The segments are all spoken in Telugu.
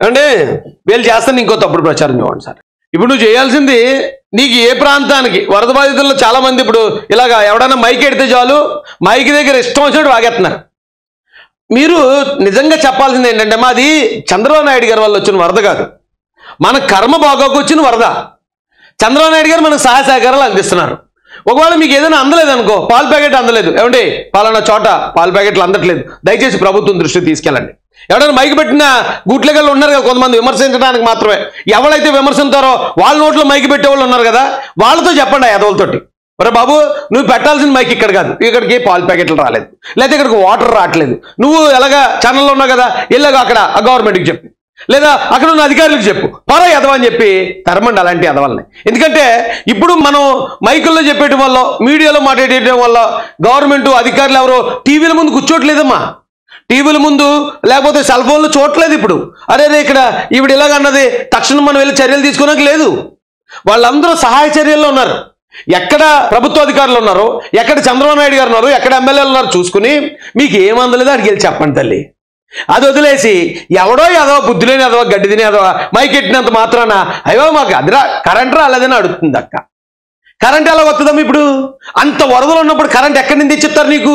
అంటే వీళ్ళు చేస్తాను ఇంకో తప్పుడు ప్రచారం చూడండి సార్ ఇప్పుడు నువ్వు చేయాల్సింది నీకు ఏ ప్రాంతానికి వరద బాధితుల్లో చాలా మంది ఇప్పుడు ఇలాగా ఎవడైనా మైక్ ఎడితే చాలు మైక్ దగ్గర ఇష్టం వచ్చినట్టు వాగేస్తున్నారు మీరు నిజంగా చెప్పాల్సింది ఏంటంటే మాది చంద్రబాబు నాయుడు గారి వల్ల వచ్చిన వరద కాదు మన కర్మ బాగోకు వచ్చిన వరద చంద్రబాబు నాయుడు గారు మనకు సహాయ సహకారాలు అందిస్తున్నారు ఒకవేళ మీకు ఏదైనా అందలేదు అనుకో పాల ప్యాకెట్ అందలేదు ఏమండి పలానా చోట పాల ప్యాకెట్లు అందట్లేదు దయచేసి ప్రభుత్వం దృష్టికి తీసుకెళ్ళండి ఎవరైనా మైక్ పెట్టిన గుట్లగళ్ళు ఉన్నారు కదా కొంతమంది విమర్శించడానికి మాత్రమే ఎవరైతే విమర్శించారో వాళ్ళ నోట్లో మైక్ పెట్టే వాళ్ళు ఉన్నారు కదా వాళ్ళతో చెప్పండి ఆ ఎదవులతోటి ఒరే బాబు నువ్వు పెట్టాల్సిన మైక్ ఇక్కడ కాదు ఇక్కడికి పాల ప్యాకెట్లు రాలేదు లేకపోతే ఇక్కడికి వాటర్ రావట్లేదు నువ్వు ఎలాగా ఛానల్లో ఉన్నావు కదా వెళ్ళగా అక్కడ ఆ గవర్నమెంట్కి చెప్పు లేదా అక్కడ ఉన్న అధికారులకు చెప్పు పరా ఎదవ అని చెప్పి తరమండి అలాంటి ఎదవల్ని ఎందుకంటే ఇప్పుడు మనం మైకుల్లో చెప్పేయటం వల్ల మీడియాలో మాట్లాడేయడం వల్ల గవర్నమెంట్ అధికారులు ఎవరో టీవీల ముందు కూర్చోట్లేదమ్మా టీవీల ముందు లేకపోతే సెల్ ఫోన్లు చూడట్లేదు ఇప్పుడు అరే రే ఇక్కడ ఈవిడ ఇలాగన్నది తక్షణం మనం వెళ్ళి చర్యలు తీసుకోవడానికి లేదు వాళ్ళందరూ సహాయ చర్యల్లో ఉన్నారు ఎక్కడ ప్రభుత్వ అధికారులు ఉన్నారు ఎక్కడ చంద్రబాబు నాయుడు గారు ఉన్నారు ఎక్కడ ఎమ్మెల్యేలు ఉన్నారు చూసుకుని మీకు ఏం అందలేదో అడిగి వెళ్ళి చెప్పండి తల్లి అది వదిలేసి ఎవడో ఏదో బుద్ధి లేని ఏదో గడ్డి తిని ఏదో మైక్ ఎట్టినంత మాత్రాన అయ్యో మాకు అదిరా కరెంట్ రాలేదని అడుగుతుంది అక్క కరెంట్ ఎలా వస్తుందమ్మా ఇప్పుడు అంత వరదలు ఉన్నప్పుడు కరెంట్ ఎక్కడి నుంచి తెచ్చిస్తారు నీకు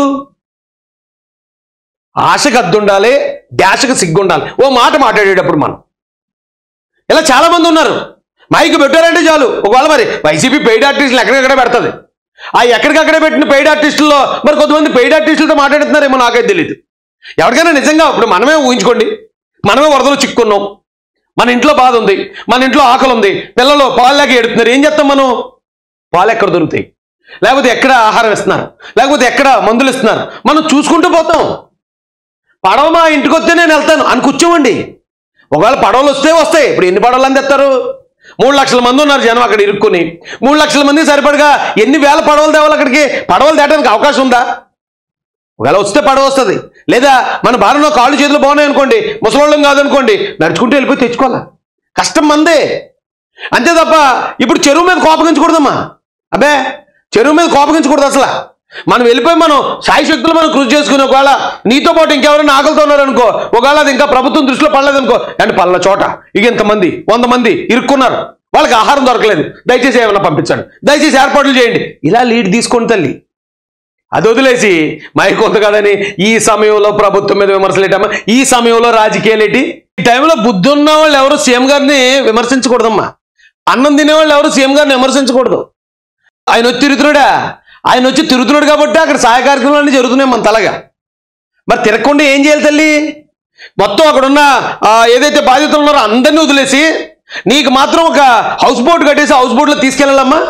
ఆశకు అద్దు ఉండాలి డాషకు సిగ్గు ఉండాలి ఓ మాట మాట్లాడేటప్పుడు మనం ఇలా చాలా మంది ఉన్నారు మైక్ పెట్టారంటే చాలు ఒకవేళ మరి వైసీపీ పెయిడ్ ఆర్టిస్టులు ఎక్కడికక్కడ పెడుతుంది ఆ ఎక్కడికక్కడ పెట్టిన పెయిడ్ ఆర్టిస్టుల్లో మరి కొంతమంది పెయిడ్ ఆర్టిస్టులతో మాట్లాడుతున్నారేమో నాకైతే తెలియదు ఎవరికైనా నిజంగా ఇప్పుడు మనమే ఊహించుకోండి మనమే వరదలు చిక్కున్నాం మన ఇంట్లో బాధ ఉంది మన ఇంట్లో ఆకలి ఉంది పిల్లలు పాలు ఎడుతున్నారు ఏం చేస్తాం మనం పాలు ఎక్కడ దొరుకుతాయి లేకపోతే ఎక్కడ ఆహారం ఇస్తున్నారు లేకపోతే ఎక్కడ మందులు ఇస్తున్నారు మనం చూసుకుంటూ పోతాం పడవ మా ఇంటికి వస్తే నేను వెళ్తాను అని కూర్చోమండి ఒకవేళ పడవలు వస్తే వస్తాయి ఇప్పుడు ఎన్ని పడవలు అందిస్తారు మూడు లక్షల మంది ఉన్నారు జనం అక్కడ ఇరుక్కుని మూడు లక్షల మంది సరిపడగా ఎన్ని వేల పడవలు తేవాలి అక్కడికి పడవలు తేయడానికి అవకాశం ఉందా ఒకవేళ వస్తే పడవ వస్తుంది లేదా మన భారంలో కాళ్ళు చేతులు బాగున్నాయి అనుకోండి ముసలోళ్ళం కాదనుకోండి నడుచుకుంటూ వెళ్ళిపోయి తెచ్చుకోవాలా కష్టం మందే అంతే తప్ప ఇప్పుడు చెరువు మీద కోపగించకూడదమ్మా అబ్బే చెరువు మీద కోపగించకూడదు అసలు మనం వెళ్ళిపోయి మనం సాయి శక్తులు మనం కృషి చేసుకుని ఒకవేళ నీతో పాటు ఇంకెవరైనా ఆకలితో ఉన్నారనుకో ఒకవేళ అది ఇంకా ప్రభుత్వం దృష్టిలో పడలేదనుకో అంటే పల్ల చోట ఇక ఇంతమంది వంద మంది ఇరుక్కున్నారు వాళ్ళకి ఆహారం దొరకలేదు దయచేసి ఏమైనా పంపించండి దయచేసి ఏర్పాట్లు చేయండి ఇలా లీడ్ తీసుకోండి తల్లి అది వదిలేసి మైక్ ఉంది కదని ఈ సమయంలో ప్రభుత్వం మీద విమర్శలు ఏంటమ్మా ఈ సమయంలో రాజకీయాలు ఏంటి ఈ టైంలో బుద్ధి ఉన్న వాళ్ళు ఎవరు సీఎం గారిని విమర్శించకూడదమ్మా అన్నం తినేవాళ్ళు ఎవరు సీఎం గారిని విమర్శించకూడదు ఆయన వచ్చి తిరుగుతున్నాడా ఆయన వచ్చి తిరుగుతున్నాడు కాబట్టి అక్కడ సహాయ కార్యక్రమాలన్నీ జరుగుతున్నాయి మన తలగా మరి తిరగకుండా ఏం చేయాలి తల్లి మొత్తం అక్కడున్న ఆ, ఏదైతే బాధితులు ఉన్నారో అందరినీ వదిలేసి నీకు మాత్రం ఒక హౌస్ బోట్ కట్టేసి హౌస్ బోట్లో తీసుకెళ్ళాలమ్మా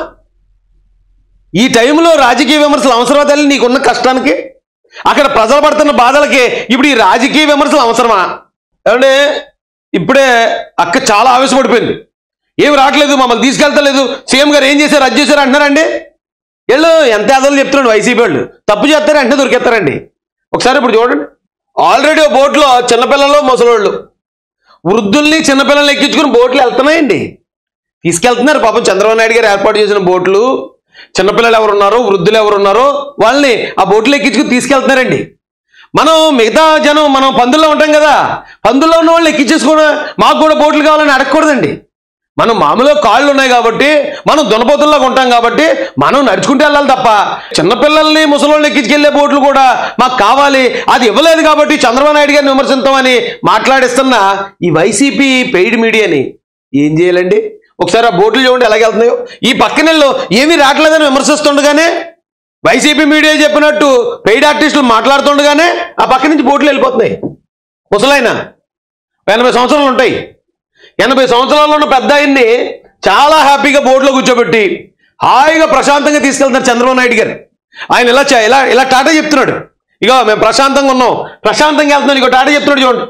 ఈ టైంలో రాజకీయ విమర్శలు అవసరమా తల్లి నీకున్న కష్టానికి అక్కడ ప్రజలు పడుతున్న బాధలకి ఇప్పుడు ఈ రాజకీయ విమర్శలు అవసరమా ఏమంటే ఇప్పుడే అక్క చాలా ఆవేశపడిపోయింది ఏమి రావట్లేదు మమ్మల్ని తీసుకెళ్తలేదు సీఎం గారు ఏం చేశారు అది చేశారు అంటున్నారండి వీళ్ళు ఎంత ఏదో చెప్తున్నాడు వైసీపీ వాళ్ళు తప్పు చేస్తారు అంటే దొరికేస్తారండి ఒకసారి ఇప్పుడు చూడండి ఆల్రెడీ బోట్లో చిన్నపిల్లలు ముసలోళ్ళు వృద్ధుల్ని చిన్నపిల్లల్ని ఎక్కించుకుని బోట్లు వెళ్తున్నాయండి తీసుకెళ్తున్నారు పాపం చంద్రబాబు నాయుడు గారు ఏర్పాటు చేసిన బోట్లు చిన్నపిల్లలు ఎవరు ఉన్నారో వృద్ధులు ఎవరు ఉన్నారో వాళ్ళని ఆ బోట్లు ఎక్కించుకుని తీసుకెళ్తున్నారండి మనం మిగతా జనం మనం పందుల్లో ఉంటాం కదా పందుల్లో ఉన్న వాళ్ళని ఎక్కించేసుకోవడం మాకు కూడా బోట్లు కావాలని అడగకూడదండి మనం మామూలుగా కాళ్ళు ఉన్నాయి కాబట్టి మనం దునపోతుల్లాగా ఉంటాం కాబట్టి మనం నడుచుకుంటూ వెళ్ళాలి తప్ప చిన్నపిల్లల్ని ముసలోళ్ళని ఎక్కించుకెళ్లే బోట్లు కూడా మాకు కావాలి అది ఇవ్వలేదు కాబట్టి చంద్రబాబు నాయుడు గారిని విమర్శిస్తామని మాట్లాడిస్తున్న ఈ వైసీపీ పెయిడ్ మీడియాని ఏం చేయాలండి ఒకసారి ఆ బోట్లు చూడండి ఎలాగ వెళ్తున్నాయో ఈ పక్కనెళ్ళు ఏమీ రావట్లేదని విమర్శిస్తుండగానే వైసీపీ మీడియా చెప్పినట్టు పెయిడ్ ఆర్టిస్టులు మాట్లాడుతుండగానే ఆ పక్క నుంచి బోట్లు వెళ్ళిపోతున్నాయి ముసలైన ఎనభై సంవత్సరాలు ఉంటాయి ఎనభై సంవత్సరాల్లో ఉన్న పెద్ద ఆయన్ని చాలా హ్యాపీగా బోర్డులో కూర్చోబెట్టి హాయిగా ప్రశాంతంగా తీసుకెళ్తున్నారు చంద్రబాబు నాయుడు గారు ఆయన ఇలా చే- ఇలా ఇలా టాటా చెప్తున్నాడు ఇగో మేము ప్రశాంతంగా ఉన్నాం ప్రశాంతంగా వెళ్తున్నాం ఇగో టాటా చెప్తున్నాడు చూడండి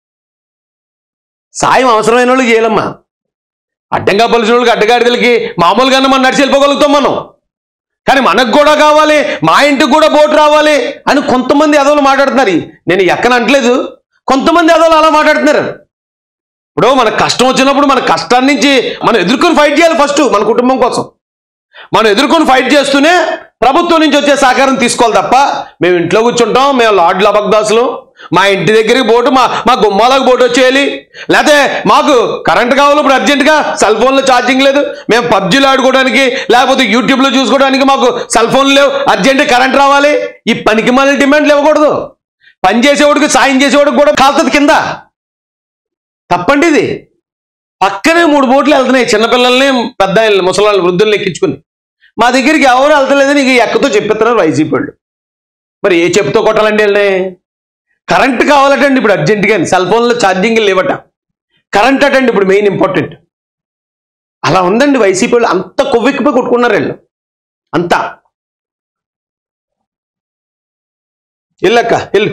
సాయం అవసరమైన వాళ్ళు చేయాలమ్మా అడ్డంగా పలిసిన వాళ్ళకి అడ్డగాడిదలకి మామూలుగానే మనం నడిచి వెళ్ళిపోగలుగుతాం మనం కానీ మనకు కూడా కావాలి మా ఇంటికి కూడా బోట్ రావాలి అని కొంతమంది ఎదవలు మాట్లాడుతున్నారు నేను ఎక్కన అంటలేదు కొంతమంది ఎదవలు అలా మాట్లాడుతున్నారు ఇప్పుడు మనకు కష్టం వచ్చినప్పుడు మన కష్టాన్ని నుంచి మనం ఎదుర్కొని ఫైట్ చేయాలి ఫస్ట్ మన కుటుంబం కోసం మనం ఎదుర్కొని ఫైట్ చేస్తూనే ప్రభుత్వం నుంచి వచ్చే సహకారం తీసుకోవాలి తప్ప మేము ఇంట్లో కూర్చుంటాం మేము లార్డ్ల అబగ్దాసులు మా ఇంటి దగ్గరికి బోటు మా మా గుమ్మాలకు బోటు వచ్చేయాలి లేకపోతే మాకు కరెంట్ కావాలి ఇప్పుడు అర్జెంటుగా సెల్ ఫోన్లో ఛార్జింగ్ లేదు మేము పబ్జీలు ఆడుకోవడానికి లేకపోతే యూట్యూబ్లో చూసుకోవడానికి మాకు సెల్ ఫోన్ లేవు అర్జెంట్ కరెంట్ రావాలి ఈ పనికి మళ్ళీ డిమాండ్లు ఇవ్వకూడదు పని చేసేవాడికి సాయం చేసేవాడికి కూడా కాలుతుంది కింద తప్పండి ఇది పక్కనే మూడు బోట్లు వెళ్తున్నాయి చిన్నపిల్లల్ని పెద్ద ముసలాళ్ళని వృద్ధుల్ని ఎక్కించుకుని మా దగ్గరికి ఎవరు వెళ్తలేదని ఇక ఎక్కతో చెప్పిస్తున్నారు వైసీపీ వాళ్ళు మరి ఏ చెప్పుతో కొట్టాలండి వెళ్ళే కరెంట్ కావాలటండి ఇప్పుడు అర్జెంటుగా సెల్ ఫోన్లో ఛార్జింగ్ లేవట కరెంట్ అటండి ఇప్పుడు మెయిన్ ఇంపార్టెంట్ అలా ఉందండి వైసీపీ వాళ్ళు అంత కొవ్వెక్కిపోయి కొట్టుకున్నారు వీళ్ళు అంతా వెళ్ళక్క వెళ్ళు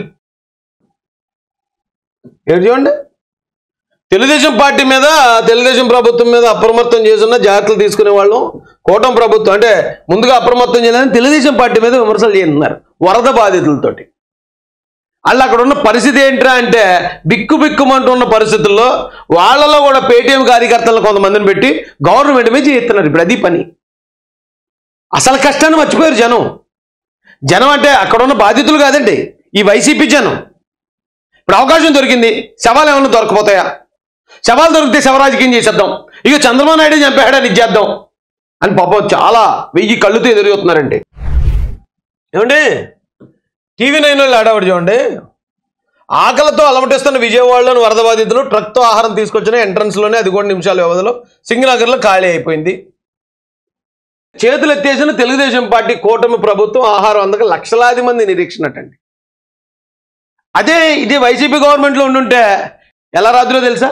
ఏంటి చూడండి తెలుగుదేశం పార్టీ మీద తెలుగుదేశం ప్రభుత్వం మీద అప్రమత్తం చేస్తున్న జాగ్రత్తలు తీసుకునే వాళ్ళు కూటమి ప్రభుత్వం అంటే ముందుగా అప్రమత్తం చేయాలని తెలుగుదేశం పార్టీ మీద విమర్శలు చేస్తున్నారు వరద బాధితులతోటి వాళ్ళు అక్కడ ఉన్న పరిస్థితి ఏంట్రా అంటే బిక్కు బిక్కుమంటున్న పరిస్థితుల్లో వాళ్ళలో కూడా పేటీఎం కార్యకర్తలను కొంతమందిని పెట్టి గవర్నమెంట్ మీద చేస్తున్నారు ఇప్పుడు అది పని అసలు కష్టాన్ని మర్చిపోయారు జనం జనం అంటే అక్కడ ఉన్న బాధితులు కాదండి ఈ వైసీపీ జనం ఇప్పుడు అవకాశం దొరికింది శవాలు ఏమన్నా దొరకపోతాయా శవాలు దొరికితే శవరాజకీయం చేసేద్దాం ఇక చంద్రబాబు నాయుడు చంపేయడానికి ఇచ్చేద్దాం అని పాపం చాలా వెయ్యి కళ్ళుతో ఎదురుతున్నారండి ఏమండి టీవీ నైన్ వాళ్ళు ఆడవాడు చూడండి ఆకలితో అలమటిస్తున్న విజయవాడలోని వరద బాధితులు ట్రక్తో ఆహారం తీసుకొచ్చిన ఎంట్రన్స్లోనే అది కూడా నిమిషాల వ్యవధిలో సింగనగర్లో ఖాళీ అయిపోయింది చేతులు ఎత్తేసిన తెలుగుదేశం పార్టీ కూటమి ప్రభుత్వం ఆహారం అందక లక్షలాది మంది నిరీక్షణటండి అదే ఇదే వైసీపీ గవర్నమెంట్లో ఉండుంటే ఎలా రాదులో తెలుసా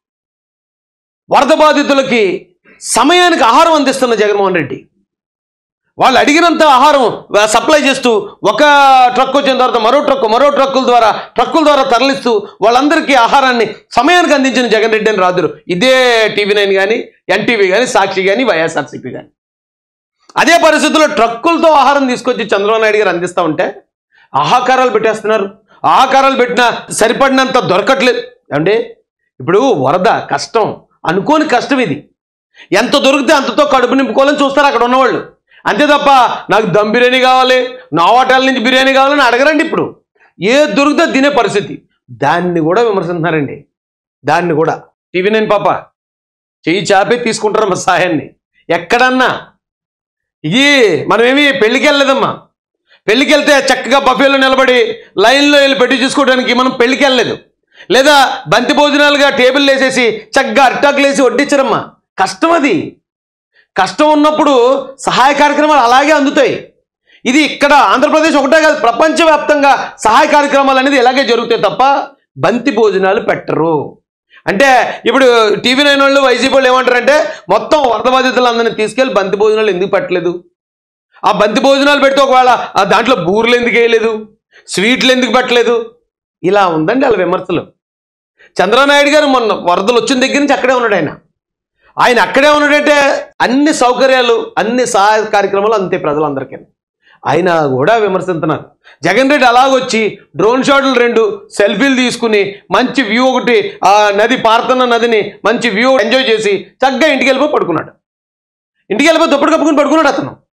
వరద బాధితులకి సమయానికి ఆహారం అందిస్తున్న జగన్మోహన్ రెడ్డి వాళ్ళు అడిగినంత ఆహారం సప్లై చేస్తూ ఒక ట్రక్ వచ్చిన తర్వాత మరో ట్రక్ మరో ట్రక్కుల ద్వారా ట్రక్కుల ద్వారా తరలిస్తూ వాళ్ళందరికీ ఆహారాన్ని సమయానికి అందించిన జగన్ రెడ్డి అని రాదురు ఇదే టీవీ నైన్ కానీ ఎన్టీవీ కానీ సాక్షి కానీ వైఎస్ఆర్సీపీ కానీ అదే పరిస్థితుల్లో ట్రక్కులతో ఆహారం తీసుకొచ్చి చంద్రబాబు నాయుడు గారు అందిస్తూ ఉంటే ఆహాకారాలు పెట్టేస్తున్నారు ఆహాకారాలు పెట్టినా సరిపడినంత దొరకట్లేదు అంటే ఇప్పుడు వరద కష్టం అనుకోని కష్టం ఇది ఎంత దొరికితే అంతతో కడుపు నింపుకోవాలని చూస్తారు అక్కడ ఉన్నవాళ్ళు అంతే తప్ప నాకు దమ్ బిర్యానీ కావాలి నా హోటల్ నుంచి బిర్యానీ కావాలని అడగరండి ఇప్పుడు ఏ దొరికితే తినే పరిస్థితి దాన్ని కూడా విమర్శిస్తున్నారండి దాన్ని కూడా టీవీ నైన్ పాప చెయ్యి చాపే తీసుకుంటారు మా సహాయాన్ని ఎక్కడన్నా ఇది మనమేమి పెళ్ళికి వెళ్ళలేదమ్మా పెళ్ళికి వెళ్తే చక్కగా బఫేలో నిలబడి లైన్లో వెళ్ళి పెట్టి చూసుకోవడానికి మనం పెళ్ళికి వెళ్ళలేదు లేదా బంతి భోజనాలుగా టేబుల్ వేసేసి చక్కగా అరిటాకులు వేసి వడ్డించరమ్మా కష్టం అది కష్టం ఉన్నప్పుడు సహాయ కార్యక్రమాలు అలాగే అందుతాయి ఇది ఇక్కడ ఆంధ్రప్రదేశ్ ఒకటే కాదు ప్రపంచవ్యాప్తంగా సహాయ కార్యక్రమాలు అనేది ఇలాగే జరుగుతాయి తప్ప బంతి భోజనాలు పెట్టరు అంటే ఇప్పుడు టీవీ నైన్ వాళ్ళు వైసీపీ వాళ్ళు ఏమంటారంటే మొత్తం వరద బాధితులందరినీ తీసుకెళ్ళి బంతి భోజనాలు ఎందుకు పెట్టలేదు ఆ బంతి భోజనాలు పెడితే ఒకవేళ ఆ దాంట్లో బూర్లు ఎందుకు వేయలేదు స్వీట్లు ఎందుకు పెట్టలేదు ఇలా ఉందండి వాళ్ళ విమర్శలు చంద్రబాబు నాయుడు గారు మొన్న వరదలు వచ్చిన దగ్గర నుంచి అక్కడే ఉన్నాడు ఆయన ఆయన అక్కడే ఉన్నాడంటే అన్ని సౌకర్యాలు అన్ని సహాయ కార్యక్రమాలు అంతే ప్రజలందరికీ ఆయన కూడా విమర్శిస్తున్నారు జగన్ రెడ్డి అలాగొచ్చి డ్రోన్ షాట్లు రెండు సెల్ఫీలు తీసుకుని మంచి వ్యూ ఒకటి ఆ నది పారుతున్న నదిని మంచి వ్యూ ఎంజాయ్ చేసి చక్కగా ఇంటికి వెళ్ళిపోయి పడుకున్నాడు ఇంటికి వెళ్ళిపోయి దుప్పటి కప్పుకుని పడుకున్నాడు అతను